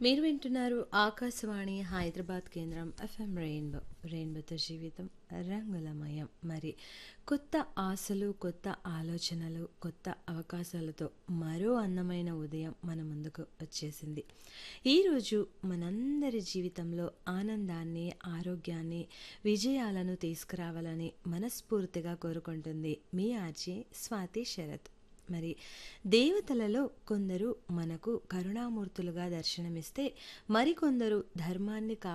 మీరు వింటున్నారు ఆకాశవాణి హైదరాబాద్ కేంద్రం ఎఫ్ఎం రెయిన్బో రెయిన్బోతో జీవితం రంగులమయం మరి కొత్త ఆశలు కొత్త ఆలోచనలు కొత్త అవకాశాలతో మరో అందమైన ఉదయం మన ముందుకు వచ్చేసింది ఈరోజు మనందరి జీవితంలో ఆనందాన్ని ఆరోగ్యాన్ని విజయాలను తీసుకురావాలని మనస్ఫూర్తిగా కోరుకుంటుంది మీ ఆర్జే స్వాతి శరత్ మరి దేవతలలో కొందరు మనకు కరుణామూర్తులుగా దర్శనమిస్తే మరికొందరు ధర్మాన్ని కా